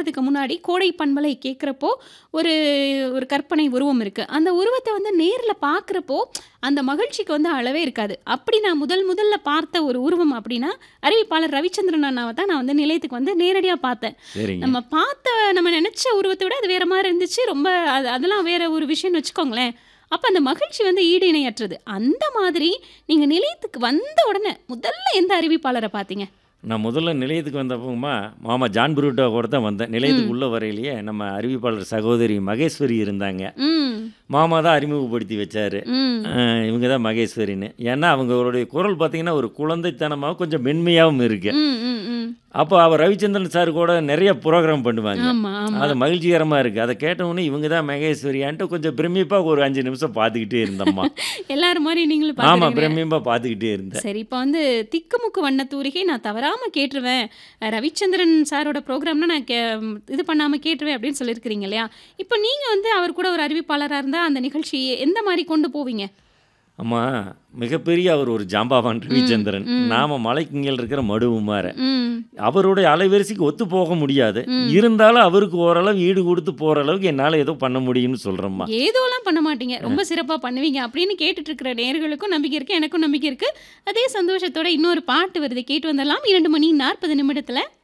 பார்க்கறதுக்கு முன்னாடி கோடை பண்பலை கேட்குறப்போ ஒரு ஒரு கற்பனை உருவம் இருக்குது அந்த உருவத்தை வந்து நேரில் பார்க்குறப்போ அந்த மகிழ்ச்சிக்கு வந்து அளவே இருக்காது அப்படி நான் முதல் முதல்ல பார்த்த ஒரு உருவம் அப்படின்னா அறிவிப்பாளர் ரவிச்சந்திரன் அண்ணாவை தான் நான் வந்து நிலையத்துக்கு வந்து நேரடியாக பார்த்தேன் சரிங்க நம்ம பார்த்த நம்ம நினச்ச உருவத்தை விட அது வேற மாதிரி இருந்துச்சு ரொம்ப அது அதெல்லாம் வேற ஒரு விஷயம்னு வச்சுக்கோங்களேன் அப்போ அந்த மகிழ்ச்சி வந்து ஈடு இணையற்றது அந்த மாதிரி நீங்கள் நிலையத்துக்கு வந்த உடனே முதல்ல எந்த அறிவிப்பாளரை பார்த்தீங்க நான் முதல்ல நிலையத்துக்கு வந்தப்போமா மாமா ஜான் புரூட்டோ கூட தான் வந்தேன் நிலையத்துக்கு உள்ள வரையிலேயே நம்ம அறிவிப்பாளர் சகோதரி மகேஸ்வரி இருந்தாங்க ம் மாமா தான் அறிமுகப்படுத்தி வச்சாரு ம் அஹ் இவங்க தான் மகேஸ்வரின்னு ஏன்னா அவங்களுடைய குரல் பார்த்தீங்கன்னா ஒரு குழந்தைத்தனமாகவும் கொஞ்சம் மென்மையாகவும் இருக்கு ம் ம் ம் அப்போ அவர் ரவிச்சந்திரன் சார் கூட நிறைய ப்ரோக்ராம் பண்ணுவாங்க ஆமா ஆமா அது மகிழ்ச்சிகரமாக இருக்குது அதை கேட்டவுடனே இவங்க தான் மகேஸ்வரியான்ட்டு கொஞ்சம் பிரமிப்பாக ஒரு அஞ்சு நிமிஷம் பார்த்துக்கிட்டே இருந்தம்மா எல்லாரும் மாதிரி நீங்களும் ஆமாம் பார்க்குறீங்க பிரமிப்பாக பார்த்துக்கிட்டே இருந்தேன் சரி இப்போ வந்து திக்குமுக்கு வண்ண தூரிகை நான் தவறாமல் கேட்டுருவேன் அஹ் ரவிச்சந்திரன் சாரோட ப்ரோக்ராம்னா நான் கே இது பண்ணாமல் கேட்டுருவேன் அப்படின்னு சொல்லியிருக்கிறீங்க இல்லையா இப்போ நீங்கள் வந்து அவர் கூட ஒரு அறிவிப்பாளராக இருந்தால் அந்த நிகழ்ச்சியை எந்த மாதிரி கொண்டு போவீங்க அம்மா மிகப்பெரிய அவர் ஒரு ஜாம்பாவான் ரவிச்சந்திரன் நாம மலைக்குங்கல் இருக்கிற மடுவுமாற ம் அவருடைய அலைவரிசைக்கு ஒத்து போக முடியாது இருந்தாலும் அவருக்கு ஓரளவு ஈடு கொடுத்து போகிற அளவுக்கு என்னால் ஏதோ பண்ண முடியும்னு சொல்கிறேம்மா ஏதோலாம் பண்ண மாட்டீங்க ரொம்ப சிறப்பாக பண்ணுவீங்க அப்படின்னு கேட்டுட்டு இருக்கிற நேர்களுக்கும் நம்பிக்கை இருக்கு எனக்கும் நம்பிக்கை இருக்கு அதே சந்தோஷத்தோட இன்னொரு பாட்டு வருது கேட்டு வந்துடலாம் இரண்டு மணி நாற்பது நிமிடத்தில்